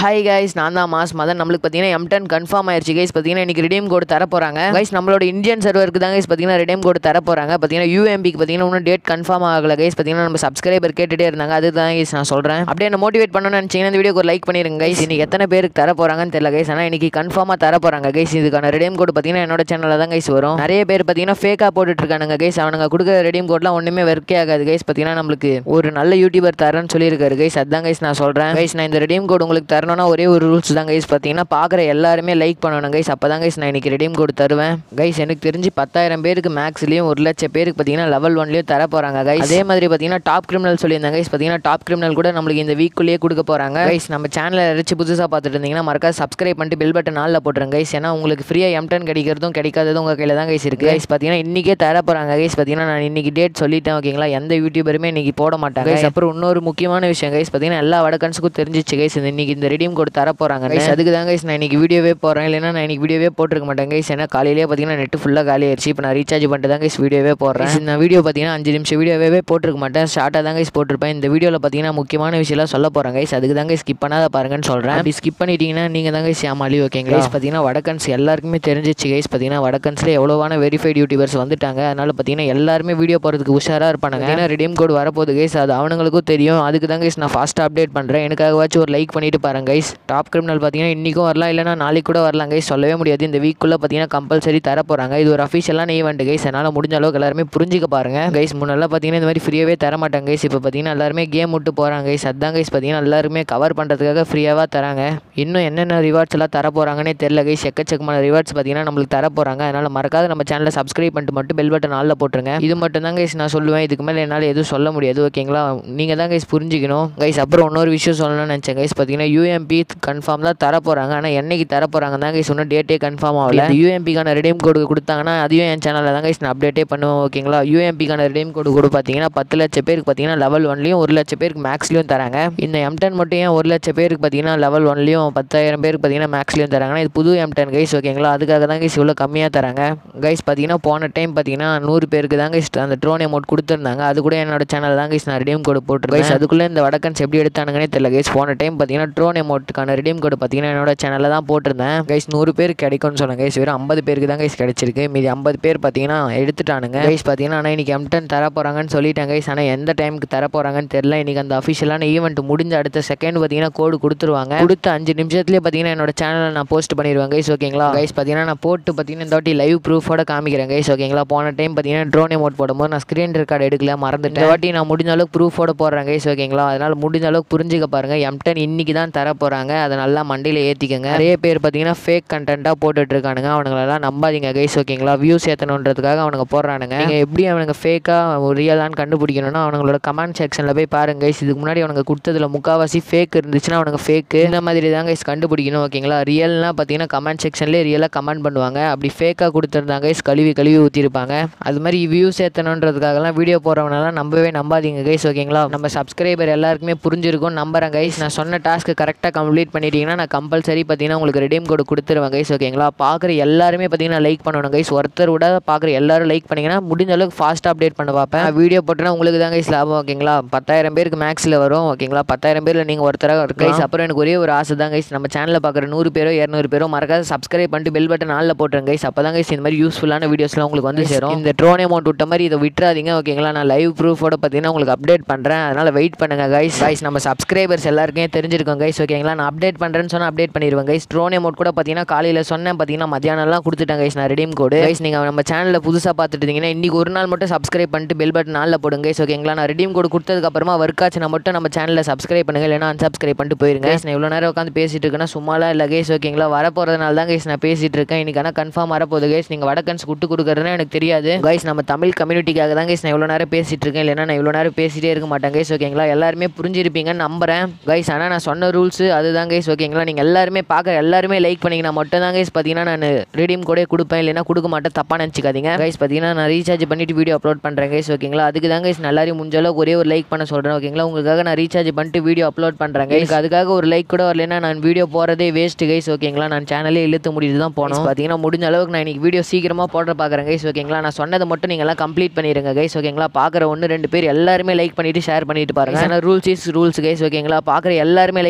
hi guys நான் தான் mass Madan நம்மளுக்கு பார்த்தீங்கன்னா M10 கன்ஃபார்ம் ஆயிருச்சு கைஸ் பார்த்தீங்கன்னா இன்னைக்கு ரிடீம் கோட் தர போகிறாங்க கைஸ் நம்மளோட இந்தியன் சர்வருக்கு தான் கைஸ் பார்த்தீங்கன்னா ரிடீம் கோட் தர போகிறாங்க பார்த்தீங்கன்னா யூஎம்பிக்கு பார்த்தீங்கன்னா இன்னும் டேட் கன்ஃபார்ம் ஆகல கைஸ் பார்த்தீங்கன்னா நம்ம சப்ஸ்கிரைபர் கேட்டுட்டே இருந்தாங்க அதுதான் கைஸ் நான் சொல்கிறேன் அப்படியே என்ன மோட்டிவேட் பண்ணணும்னு நினச்சிங்கன்னா இந்த வீடியோக்கு ஒரு லைக் பண்ணிருங்க கைஸ் இன்னைக்கு எத்தனை பேருக்கு தர போகிறாங்கன்னு தெரியல கைஸ் ஆனால் இன்னைக்கு கன்ஃபார்மாக தர போகிறாங்க கைஸ் இதுக்கான ரிடீம் கோட் பார்த்தீங்கன்னா என்னோட சேனலில் தான் கைஸ் வரும் நிறைய பேர் பார்த்தீங்கன்னா ஃபேக்காக போட்டுட்டு இருக்கானுங்க கைஸ் அவனுங்க கொடுக்குற ரெடீம் கோட்லாம் ஒன்றுமே ஒர்க்கே ஆகாது கைஸ் பார்த்தீங்கன்னா நம்மளுக்கு ஒரு நல்ல யூடியூபர் தரேன்னு சொல்லியிருக்காரு கைஸ் அதான் கைஸ் நான் சொல்கிறேன் கைஸ் நான் இந்த ரெடீம் கோட் உங்களுக்கு தரணும்னா ஒரே ஒரு ரூல்ஸ் தான் கைஸ் பார்த்தீங்கன்னா பார்க்குற எல்லாருமே லைக் பண்ணணும் கைஸ் அப்போ தான் கைஸ் நான் இன்னைக்கு ரெடீம் கோட் தருவேன் கைஸ் எனக்கு தெரிஞ்சு பத்தாயிரம் பேருக்கு மேக்ஸ்லேயும் ஒரு லட்சம் பேருக்கு பார்த்தீங்கன்னா லெவல் ஒன்லேயும் தர போகிறாங்க கைஸ் அதே மாதிரி பார்த்தீங்கன்னா டாப் கிரிமினல் சொல்லியிருந்தாங்க கைஸ் பார்த்தீங்கன்னா டாப் கிரிமினல் கூட நம்மளுக்கு இந்த வீக்குள்ளேயே கொடுக்க போகிறாங்க கைஸ் நம்ம சேனலை யாராச்சும் புதுசாக பார்த்துட்டு இருந்தீங்கன்னா மறக்காம சப்ஸ்கிரைப் பண்ணிட்டு பெல் பட்டன் நாளில் போட்டுருங்க கைஸ் ஏன்னா உங்களுக்கு ஃப்ரீயாக எம்டன் கிடைக்கிறதும் கிடைக்காததும் உங்கள் கையில் தான் கைஸ் இருக்குது கைஸ் பார்த்தீங்கன்னா இன்றைக்கே தர போகிறாங்க கைஸ் பார்த்தீங்கன்னா நான் இன்னைக்கு டேட் சொல்லிட்டேன் ஓகேங்களா எந்த யூடியூபருமே இன்னைக்கு போட மாட்டாங்க கைஸ் அப்புறம் இன்னொரு முக்கியமான விஷயம் கைஸ் பார்த்தீங்கன்னா எல்லா வடக்கன்ஸுக்கும் தெரிஞ்சிச்சு கைஸ் இந்த இன்னைக்கு இந்த ரெடீம் கோட் தர போகிறாங்க கைஸ் அதுக்கு தான் கைஸ் நான் இன்னைக்கு வீடியோவே போடுறேன் இல்லைன்னா நான் இன்னைக்கு வீடியோவே போட்டிருக்க மாட்டேன் கைஸ் ஏன்னா காலையிலேயே பார்த்தீங்கன்னா நெட் ஃபுல்லாக காலி ஆயிடுச்சு இப்போ நான் ரீசார்ஜ் பண்ணிட்டு தான் கைஸ் வீடியோவே போடுறேன் Guys, இந்த வீடியோ பார்த்தீங்கன்னா அஞ்சு நிமிஷம் வீடியோவே போட்டிருக்க மாட்டேன் ஷார்ட்டாக தான் கைஸ் போட்டிருப்பேன் இந்த வீடியோவில் பார்த்தீங்கன்னா முக்கியமான விஷயம்லாம் சொல்ல போகிறேன் கைஸ் அதுக்கு தான் ஸ்கிப் பண்ணாத பாருங்கன்னு சொல்கிறேன் அப்படி ஸ்கிப் பண்ணிட்டீங்கன்னா நீங்கள் தான் கைஸ் ஏமாளி ஓகேங்களா கைஸ் பார்த்தீங்கன்னா வடக்கன்ஸ் எல்லாருக்குமே தெரிஞ்சிச்சு கைஸ் பார்த்தீங்கன்னா வடக்கன்ஸில் எவ்வளோவான வெரிஃபைட் யூடியூபர்ஸ் வந்துட்டாங்க அதனால பார்த்தீங்கன்னா எல்லாருமே வீடியோ போகிறதுக்கு உஷாராக இருப்பாங்க ஏன்னா ரிடீம் கோட் வரப்போகுது கைஸ் அது அவனுங்களுக்கும் தெரியும் அதுக்கு தான் கைஸ் நான் ஃபாஸ்ட்டாக அப்டேட் பண்ணுறேன் எனக்காகவாச்சும் ஒரு லைக் பண்ணிட்டு பாருங்க கைஸ் டாப் கிரிமினல் பார்த்தீங்கன்னா இன்றைக்கும் வரலாம் இல்லைனா நாளைக்கு கூட வரலாம் கைஸ் சொல்லவே முடியாது இந்த வீக்குள்ளே பார்த்தீங்கன்னா கம்பல்சரி தர போகிறாங்க இது ஒரு அஃபிஷியலான ஈவெண்ட் கைஸ் அதனால் முடிஞ்ச அளவுக்கு எல்லாருமே புரிஞ்சுக்க பாருங்க கைஸ் முன்னெல்லாம் பார்த்தீங்கன்னா இந்த மாதிரி ஃப்ரீயாகவே தர மாட்டாங்க கைஸ் இப்போ பார்த்தீங்கன்னா எல்லாருமே கேம் விட்டு போகிறாங்க கைஸ் அதான் கைஸ் பார்த்தீங்கன்னா எல்லாருமே கவர் பண்ணுறதுக்காக ஃப்ரீயாகவே தராங்க இன்னும் என்னென்ன ரிவார்ட்ஸ் எல்லாம் தர போகிறாங்கன்னே தெரியல கைஸ் எக்கச்சக்கமான ரிவார்ட்ஸ் பார்த்தீங்கன்னா நம்மளுக்கு தர போகிறாங்க அதனால் மறக்காத நம்ம சேனலை சப்ஸ்கிரைப் பண்ணிட்டு மட்டும் பெல் பட்டன் ஆளில் போட்டுருங்க இது மட்டும் தான் கைஸ் நான் சொல்லுவேன் இதுக்கு மேலே என்னால் எதுவும் சொல்ல முடியாது ஓகேங்களா நீங்கள் தான் கைஸ் புரிஞ்சுக்கணும் கைஸ் அப்புறம் இன்னொரு விஷயம் சொல்லணும்னு நினச்சேன் கைஸ் பார்த்தீங்கன்னா யூஎம்பி கன்ஃபார்ம் தான் தர போகிறாங்க ஆனால் என்னைக்கு தர போகிறாங்க தான் கைஸ் இன்னும் டேட்டே கன்ஃபார்ம் ஆகல யூஎம்பிக்கான ரெடீம் கோடு கொடுத்தாங்கன்னா அதையும் என் சேனலில் தான் கைஸ் நான் அப்டேட்டே பண்ணுவேன் ஓகேங்களா யூஎம்பிக்கான ரெடீம் கோடு கூட பார்த்தீங்கன்னா பத்து லட்சம் பேருக்கு பார்த்தீங்கன்னா லெவல் ஒன்லையும் ஒரு லட்சம் பேருக்கு மேக்ஸ்லையும் தராங்க இந்த M10 மட்டும் ஏன் ஒரு லட்சம் பேருக்கு பார்த்தீங்கன்னா லெவல் ஒன்லையும் பத்தாயிரம் பேருக்கு பார்த்தீங்கன்னா மேக்ஸ்லையும் தராங்கன்னா இது புது M10 கைஸ் ஓகேங்களா அதுக்காக தான் கைஸ் இவ்வளோ கம்மியாக தராங்க கைஸ் பார்த்தீங்கன்னா போன டைம் பார்த்தீங்கன்னா நூறு பேருக்கு தான் கைஸ் அந்த ட்ரோன் அமௌண்ட் கொடுத்துருந்தாங்க அது கூட என்னோட சேனல் தான் கைஸ் நான் ரெடீம் கோடு போட்டிருக்கேன் கைஸ் அதுக்குள்ளே இந்த வடக்கன்ஸ் எப்படி எடுத்தானுங்கன்னே தெரியல கைஸ் போன டைம் பார்த்தீங்கன்னா ட்ரோன் அமௌண்ட்டுக்கான ரெடீம் கோடு பார்த்தீங்கன்னா என்னோட சேனலில் தான் போட்டிருந்தேன் கைஸ் நூறு பேர் கிடைக்கும்னு சொன்னேன் கைஸ் வெறும் ஐம்பது பேருக்கு தான் கைஸ் கிடைச்சிருக்கு மீதி ஐம்பது பேர் பார்த்தீங்கன்னா எடுத்துட்டானுங்க கைஸ் பார்த்தீங்கன்னா ஆனால் இன்னைக்கு M10 தர போகிறாங்கன்னு சொல்லிட்டாங்க கைஸ் ஆனால் எந்த டைமுக்கு தர போகிறாங்கன்னு தெரியல இன்னைக்கு அந்த அஃபிஷியலான ஈவெண்ட் முடிஞ்ச அடுத்த செகண்ட் பார்த்தீங்கன்னா கோடு கொடுத்துருவாங்க கொடுத்த அஞ்சு நிமிஷத்துலேயே பார்த்தீங்கன்னா என்னோட சேனலில் நான் போஸ்ட் பண்ணிடுவேன் கைஸ் ஓகேங்களா கைஸ் பார்த்தீங்கன்னா நான் போட்டு பார்த்தீங்கன்னா இந்த வாட்டி லைவ் ப்ரூஃபோட காமிக்கிறேன் கைஸ் ஓகேங்களா போன டைம் பார்த்தீங்கன்னா ட்ரோன் அமௌண்ட் போடும்போது நான் ஸ்க்ரீன் ரெக்கார்டு எடுக்கல மறந்துட்டேன் இந்த வாட்டி நான் முடிஞ்ச அளவுக்கு ப்ரூஃபோட போடுறேன் கைஸ் ஓகேங்களா அதனால் முடிஞ்ச அளவுக்கு புரிஞ்சுக்க பாருங்க M10 இன்னைக்கு தான் தர போகிறாங்க அதை நல்லா மண்டியில் ஏற்றிக்கங்க நிறைய பேர் பார்த்தீங்கன்னா ஃபேக் கண்டென்ட்டாக போட்டுட்டு இருக்கானுங்க அவனுங்களெல்லாம் நம்பாதீங்க கைஸ் ஓகேங்களா வியூஸ் ஏற்றணுன்றதுக்காக அவனுங்க போடுறானுங்க நீங்கள் எப்படி அவனுங்க ஃபேக்காக ரியலான்னு கண்டுபிடிக்கணும்னா அவங்களோட கமெண்ட் செக்ஷனில் போய் பாருங்க கைஸ் இதுக்கு முன்னாடி அவனுங்க கொடுத்ததுல முக்காவாசி ஃபேக் இருந்துச்சுன்னா அவனுங்க ஃபேக்கு இந்த மாதிரி தான் கைஸ் கண்டுபிடிக்கணும் ஓகேங்களா ரியல்னா பார்த்தீங்கன்னா கமெண்ட் செக்ஷன்லேயே ரியலாக கமெண்ட் பண்ணுவாங்க அப்படி ஃபேக்காக கொடுத்துருந்தாங்க கைஸ் கழுவி கழுவி ஊற்றிருப்பாங்க அது மாதிரி வியூஸ் ஏற்றணுன்றதுக்காகலாம் வீடியோ போடுறவனெல்லாம் நம்பவே நம்பாதீங்க கைஸ் ஓகேங்களா நம்ம சப்ஸ்கிரைபர் எல்லாருக்குமே புரிஞ்சிருக்கும் நம்புறேன் கைஸ் நான் சொன்ன டாஸ்க்கு கரெக்டாக கம்ப்ளீட் பண்ணிட்டீங்கன்னா நான் கம்பல்சரி பார்த்தீங்கன்னா உங்களுக்கு ரெடீம் கோடு கொடுத்துருவேன் கைஸ் ஓகேங்களா பார்க்குற எல்லாருமே பார்த்தீங்கன்னா லைக் பண்ணணும் கைஸ் ஒருத்தர் விட பார்க்குற எல்லாரும் லைக் பண்ணீங்கன்னா முடிஞ்ச அளவுக்கு ஃபாஸ்ட்டாக அப்டேட் பண்ண பார்ப்பேன் வீடியோ போட்டோன்னா உங்களுக்கு தான் கைஸ் லாபம் ஓகேங்களா பத்தாயிரம் பேருக்கு மேக்ஸில் வரும் ஓகேங்களா பத்தாயிரம் பேரில் நீங்கள் ஒருத்தராக கைஸ் அப்புறம் எனக்கு ஒரே ஒரு ஆசை தான் கைஸ் நம்ம சேனலில் பார்க்குற நூறு பேரோ இரநூறு பேரோ மறக்காத சப்ஸ்கிரைப் பண்ணிட்டு பெல் பட்டன் ஆளில் போட்டுருங்க கைஸ் அப்போ தான் கைஸ் இந்த மாதிரி யூஸ்ஃபுல்லான வீடியோஸ்லாம் உங்களுக்கு வந்து சேரும் இந்த ட்ரோன் அமௌண்ட் விட்ட மாதிரி இதை விட்டுறாதீங்க ஓகேங்களா நான் லைவ் ப்ரூஃபோட பார்த்தீங்கன்னா உங்களுக்கு அப்டேட் பண்ணுறேன் அதனால் வெயிட் பண்ணுங்க கைஸ் கைஸ் நம்ம சப்ஸ்கிரைபர்ஸ் எல்லாருக்குமே தெரிஞ்சிருக்கோம் கைஸ் ஓகேங்களா நான் அப்டேட் பண்ணுறேன்னு சொன்னால் அப்டேட் பண்ணிடுவேன் கைஸ் ட்ரோன் அமௌண்ட் கூட பார்த்தீங்கன்னா காலையில் சொன்னேன் பார்த்தீங்கன்னா மத்தியானம்லாம் கொடுத்துட்டேன் கைஸ் நான் ரெடீம் கோடு கைஸ் நீங்கள் நம்ம சேனலில் புதுசாக பார்த்துட்டு இருந்தீங்கன்னா இன்னைக்கு ஒரு நாள் மட்டும் சப்ஸ்கிரைப் பண்ணிட்டு பெல் பட்டன் நாளில் போடுங்க கைஸ் ஓகேங்களா நான் ரெடீம் கோடு கொடுத்ததுக்கப்புறமா ஒர்க் ஆச்சுன்னா மட்டும் நம்ம சேனலில் சப்ஸ்கிரைப் பண்ணுங்க இல்லைனா அன்சப்ஸ்கிரைப் பண்ணிட்டு போயிருங்க கைஸ் நான் இவ்வளோ நேரம் உட்காந்து பேசிட்டு இருக்கேன்னா சும்மாலாம் இல்லை கைஸ் ஓகேங்களா வரப்போகிறதுனால தான் கைஸ் நான் பேசிட்டு இருக்கேன் இன்னைக்கு ஆனால் கன்ஃபார்ம் வரப்போகுது கைஸ் நீங்கள் வடக்கன்ஸ் விட்டு கொடுக்குறதுனா எனக்கு தெரியாது கைஸ் நம்ம தமிழ் கம்யூனிட்டிக்காக தான் கைஸ் நான் இவ்வளோ நேரம் பேசிட்டு இருக்கேன் இல்லைனா நான் இவ்வளோ நேரம் பேசிட்டே இருக்க மாட்டேன் கைஸ் ஓகேங்களா எல்லாருமே புரிஞ்சிருப்பீங்கன்னு நம்புறேன் கைஸ் ஆனால் நான் சொன்ன ரூல்ஸ் அதுதான் கைஸ் ஓகேங்களா நீங்கள் எல்லாருமே பார்க்க எல்லாருமே லைக் பண்ணிங்கன்னா மட்டும் தான் கைஸ் பார்த்தீங்கன்னா நான் ரெடீம் கூட கொடுப்பேன் இல்லைனா கொடுக்க மாட்டேன் தப்பாக நினச்சிக்காதீங்க கைஸ் பார்த்தீங்கன்னா நான் ரீசார்ஜ் பண்ணிட்டு வீடியோ அப்லோட் பண்ணுறேன் கைஸ் ஓகேங்களா அதுக்கு தான் கைஸ் எல்லாரையும் முடிஞ்ச அளவுக்கு ஒரே ஒரு லைக் பண்ண சொல்கிறேன் ஓகேங்களா உங்களுக்காக நான் ரீசார்ஜ் பண்ணிட்டு வீடியோ அப்லோட் பண்ணுறேன் கைஸ் அதுக்காக ஒரு லைக் கூட வரலைன்னா நான் வீடியோ போகிறதே வேஸ்ட் கைஸ் ஓகேங்களா நான் சேனலே இழுத்து முடிட்டு தான் போனோம் பார்த்தீங்கன்னா முடிஞ்ச அளவுக்கு நான் இன்னைக்கு வீடியோ சீக்கிரமாக போடுற பார்க்குறேன் கைஸ் ஓகேங்களா நான் சொன்னதை மட்டும் நீங்கள் எல்லாம் கம்ப்ளீட் பண்ணிடுங்க கைஸ் ஓகேங்களா பார்க்குற ஒன்று ரெண்டு பேர் எல்லாருமே லைக் பண்ணிட்டு ஷேர் பண்ணிட்டு பாருங்க ஏன்னா ரூல்ஸ் இஸ் ரூல்ஸ் கைஸ் ஓகேங்களா பார்க்குற எல்லாருமே லைக் பண்ணுங்க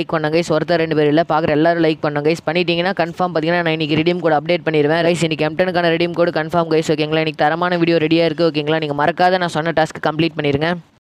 கைஸ் ஒருத்தர் ரெண்டு பேர் இல்லை பார்க்குற எல்லாரும் லைக் பண்ணுங்க கைஸ் பண்ணிட்டீங்கன்னா கன்ஃபார்ம் பார்த்தீங்கன்னா நான் இன்னைக்கு ரெடீம் கோட் அப்டேட் பண்ணிடுவேன் ரைஸ் இன்னைக்கு எம்டனுக்கான ரெடீம் கோடு கன்ஃபார்ம் கைஸ் ஓகேங்களா இன்னைக்கு தரமான வீடியோ ரெடியாக இருக்குது ஓகேங்களா நீங்கள் மறக்காத நான் சொன்ன டாஸ்க் கம்ப்ளீட் பண்ணிடுங்க